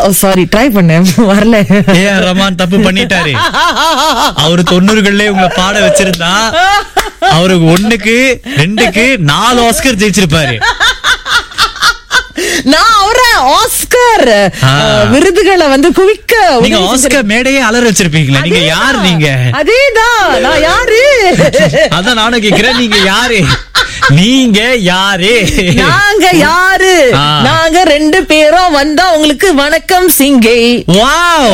Sorry try பண்ணேன் வரல ஏ ரமான் தப்பு பண்ணிட்டாரு அவரு தொண்ணூறுகள்லயே உங்களை பாட வச்சிருந்தா அவருக்கு ஒண்ணுக்கு ரெண்டுக்கு நாலு ஆஸ்கர் ஜெயிச்சிருப்பாரு நான் அவரை ஆஸ்கர் ஆ. அஹ், விருதுகளை வந்து குவிக்க நீங்க உதவி ஆஸ்கர் மேடையே அலற வச்சிருப்பீங்களா நீங்க யார் நீங்க அதேதான் நான் யாரு அதான் நானும் கேக்குறேன் நீங்க யாரு நீங்க யாரு நாங்க யாரு ஆ. நாங்க ரெண்டு பேரும் வந்தா உங்களுக்கு வணக்கம் சிங்கை வாவ்